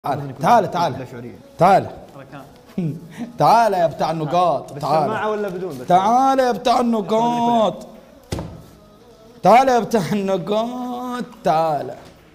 تعال تعال تعال لا شعوريه تعال ركان تعال يا بتاع النقاط بس تعال سماعه ولا بدون بس تعال يا بتاع النقاط تعال يا بتاع النقاط تعال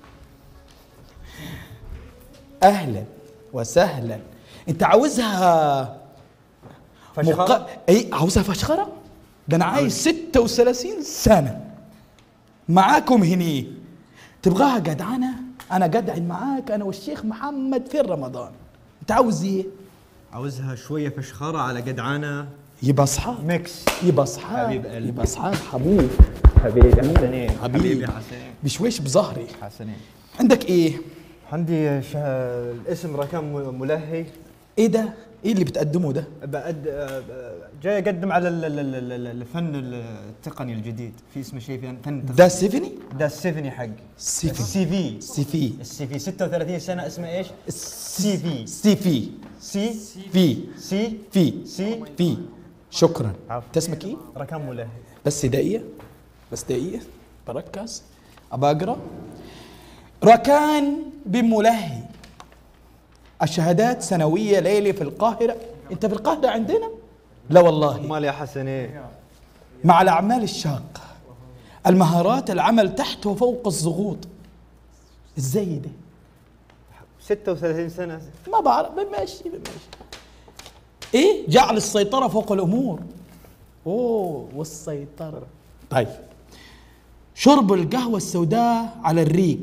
اهلا وسهلا انت عاوزها فشخرة؟ مق... اي عاوزها فشخره ده انا عايز 36 سنه معاكم هني تبغاها جدعنه انا جدعن معاك انا والشيخ محمد في رمضان انت عاوز ايه عاوزها شويه فشخره على جدعانه يبقى اصحاب ميكس يبقى اصحاب حبيب قلبي. يبقى اصحاب حبوب حبيبي حسنين حبيبي. حسنين بشويش بظهري حسنين عندك ايه عندي شه... الاسم رقم م- ملهي ايه ده ايه اللي بتقدمه ده بأد... آه، جاي اقدم على ال- ال- ال- ال- الفن التقني الجديد في اسمه شيء في فن تقني. ده سيفني ده السيفني حقي سيفي السي في سيفي السي في 36 سنه اسمه ايش؟ سي في سيفي سي في سي في سي في شكرا عفو. انت اسمك ايه رقم ملهي بس دقيقة بس دقيقة بركز أبى أقرأ ركان بن ملهي الشهادات سنوية ليلي في القاهرة أنت في القاهرة عندنا؟ لا والله امال يا حسنين مع الأعمال الشاقة المهارات العمل تحت وفوق الضغوط ازاي ده 36 سنه ما بعرف بمشي بمشي ايه جعل السيطرة فوق الأمور اوه والسيطرة طيب شرب القهوة السوداء على الريق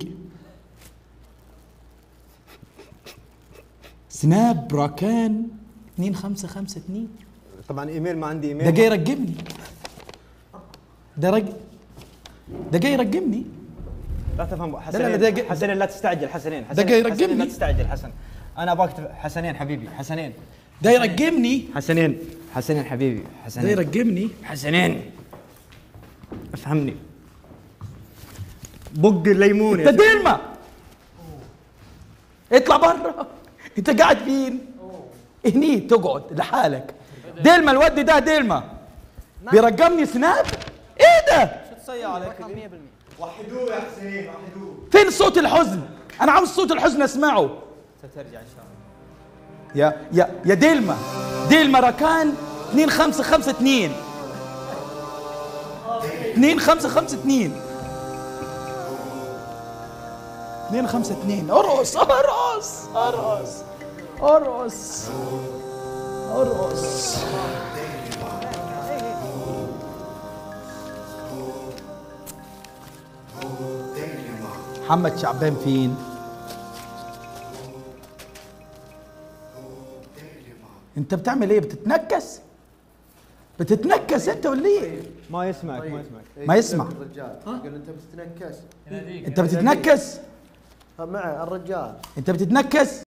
سناب راكان 2552 طبعا ايميل ما عندي ايميل ده جاي يرقمني ده رج ده جاي يرقمني لا تفهم لا، حسنين لا، ده جاي- حسنين لا تستعجل حسنين حسنين جاي حسنين يرقمني. لا تستعجل حسن انا ابغاك تف- حسنين حبيبي حسنين ده يرقمني حسنين حسنين حبيبي ده حسنين يرقمني حسنين افهمني بق الليمون ده يا ديلما اطلع برا انت قاعد فين هني تقعد لحالك ديلما الود ده ديلما بيرقمني سناب ايه ده وحدوه يا حسنين وحدوه فين صوت الحزن انا عاوز صوت الحزن اسمعه سترجع ان شاء الله يا يا يا ديلما ديلما ركان 2552 2552 252 ارقص ارقص ارقص ارقص ارقص محمد شعبان فين؟ انت بتعمل ايه؟ بتتنكس؟ بتتنكس انت ولا ايه؟ ما يسمعك ما يسمعك ما يسمع الرجال يقول انت بتتنكس انت بتتنكس؟ مع الرجال انت بتتنكس؟